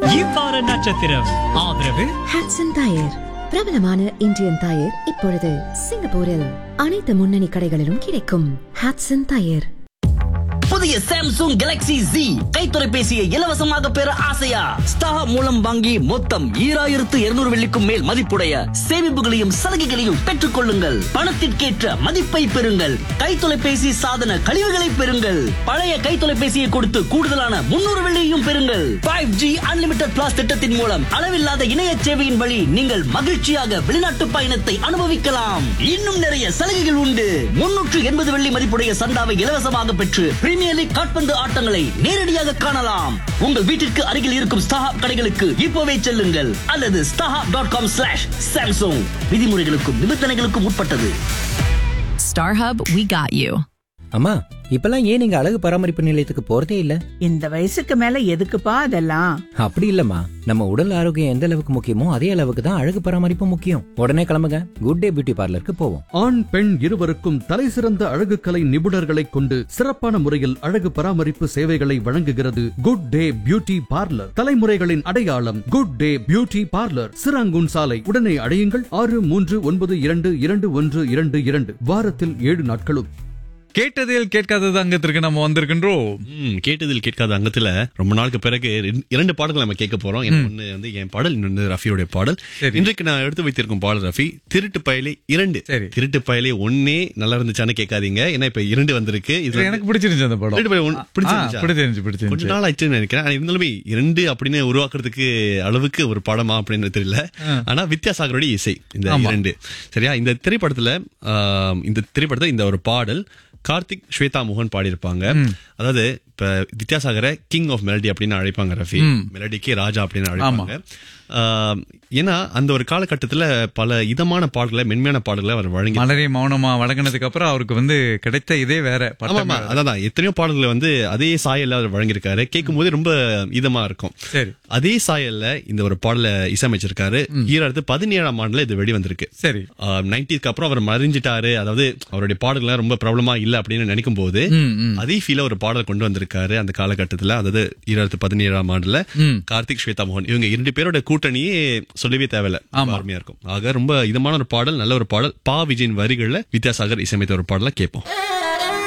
இவ்வார நட்சத்திரம் ஆதரவு Hotson tyre பிரபலமான இந்தியன் டயர் இப்பொழுது சிங்கப்பூரில் அனைத்து முன்னணி கடைகளிலும் கிடைக்கும் ஹாட்சன் டயர் புதிய சாம்சங் கேலக்ஸி Z கை தொலைபேசியை இலவசமாக பெற ஆசையா ஸ்டார் மூலம் வாங்கி மொத்தம் ஈராயிரத்து இருநூறு வெள்ளிக்கும் மேல் மதிப்புடைய சேமிப்புகளையும் சலுகைகளையும் பெற்றுக் கொள்ளுங்கள் பணத்திற்கேற்ற மதிப்பை பெறுங்கள் கை தொலைபேசி சாதன கழிவுகளை பெறுங்கள் பழைய கை தொலைபேசியை கொடுத்து கூடுதலான முன்னூறு வெள்ளியையும் பெறுங்கள் ஃபைவ் ஜி அன்லிமிடெட் பிளாஸ் திட்டத்தின் மூலம் அளவில்லாத இணைய சேவையின் வழி நீங்கள் மகிழ்ச்சியாக வெளிநாட்டு பயணத்தை அனுபவிக்கலாம் இன்னும் நிறைய சலுகைகள் உண்டு முன்னூற்று எண்பது வெள்ளி மதிப்புடைய சந்தாவை இலவசமாக பெற்று பிரீமியர் லீக் காட்பந்து ஆட்டங்களை நேரடியாக காணலாம் உங்கள் வீட்டிற்கு அருகில் இருக்கும் ஸ்டாஹாப் கடைகளுக்கு இப்போவே செல்லுங்கள் அல்லது StarHub dot com slash Samsung விதிமுறைகளுக்கும் நிபந்தனைகளுக்கும் உட்பட்டது StarHub, we got you. அம்மா இப்பெல்லாம் ஏன் நீங்க அழகு பராமரிப்பு நிலையத்துக்கு போறதே இல்ல இந்த வயசுக்கு மேல எதுக்குப்பா அதெல்லாம் அப்படி இல்லம்மா நம்ம உடல் ஆரோக்கியம் எந்த அளவுக்கு முக்கியமோ அதே அளவுக்கு தான் அழகு பராமரிப்பு முக்கியம் உடனே கிளம்புங்க குட் டே பியூட்டி பார்லருக்கு போவோம் ஆண் பெண் இருவருக்கும் தலைசிறந்த அழகுக்கலை நிபுணர்களைக் கொண்டு சிறப்பான முறையில் அழகு பராமரிப்பு சேவைகளை வழங்குகிறது குட் டே பியூட்டி பார்லர் தலைமுறைகளின் அடையாளம் good day beauty parlour Serangoon சாலை உடனே அடையுங்கள் ஆறு மூன்று ஒன்பது இரண்டு இரண்டு ஒன்று இரண்டு இரண்டு வாரத்தில் ஏழு நாட்களும் கேட்டதில் கேட்காதது அங்கத்திற்கு நம்ம வந்திருக்கின்றோம் ம், கேட்டதில் கேட்காத அங்கத்துல ரொம்ப நாளுக்கு பிறகு ரெண்டு- இரண்டு பாடல்கள் நம்ம கேட்க போறோம் ஏன்னா ஒண்ணு வந்து என் பாடல் இன்னொன்று ரஃபியோட பாடல் சரி. இன்றைக்கு நான் எடுத்து வைத்திருக்கும் பாடல் ரஃபி திருட்டு பயலே இரண்டு சரி. திருட்டு பயலே ஒன்னே நல்லா இருந்துச்சான்னு கேட்காதீங்க ஏன்னா இப்ப இரண்டு வந்திருக்கு இதுல எனக்கு பிடிச்சிருந்துச்சு அந்த படம் திருட்டு பயலே ஒண்ணு பிடிச்சிருந்துச்சா? ஆ, பிடிச்சிருந்துச்சு, கொஞ்ச பிடிச்சிருந்துச்சு. நாள் ஆச்சுன்னு நினைக்கிறேன் ஆனா இருந்தாலுமே இரண்டு அப்படின்னு உருவாக்குறதுக்கு அளவுக்கு ஒரு படமா அப்படின்னு தெரியல ஆனா வித்யாசாகரோட இசை இந்த ஆமா. இரண்டு சரியா இந்த திரைப்படத்துல ஆம், இந்த திரைப்படத்துல இந்த ஒரு பாடல் கார்த்திக் ஸ்வேதா மோகன் பாடியிருப்பாங்க அதாவது இப்ப வித்யாசாகரை கிங் ஆஃப் மெலடி அப்படின்னு அழைப்பாங்க ரஃபி மெலடிக்கு ராஜா அப்படின்னு அழைப்பாங்க ஆம், ஏன்னா அந்த ஒரு காலகட்டத்துல பல இதமான பாடல்களை மென்மையான பாடல்களை அவர் வழங்கி மலரே மௌனமா வழங்கினதுக்கு அப்புறம் அவருக்கு வந்து கிடைத்த இதே வேற ஆமா பட்டம் ஆமா வேற. அதான் எத்தனையோ பாடல்களை வந்து அதே சாயல்ல அவர் வழங்கியிருக்காரு கேட்கும் போது ரொம்ப இதமா இருக்கும் சரி அதே சாயல்ல இந்த ஒரு பாடல இசையமைச்சிருக்காரு ஈராயிரத்து பதினேழாம் ஆண்டுல இது வெளிவந்திருக்கு சரி நைன்டிஸ்க்கு அப்புறம் அவர் மறைஞ்சிட்டாரு அதாவது அவருடைய பாடல்கள் ரொம்ப பிரபலமா இல்ல அப்படின்னு நினைக்கும் போது ம், ம். அதே ஃபீல ஒரு பாடல் கொண்டு வந்திருக்காரு அந்த காலகட்டத்துல அதாவது ஈராயிரத்து பதினேழாம் ஆண்டுல கார்த்திக் ஸ்வேதா மோகன் இவங்க இரண்டு பேரோட கூட்டணியே சொல்லவே தேவையில்ல ரொம்ப அருமையா இருக்கும் ஆக ரொம்ப இதமான ஒரு பாடல் நல்ல ஒரு பாடல் பா விஜயின் வரிகள்ல வித்யாசாகர் இசையமைத்த ஒரு பாடலை கேட்போம்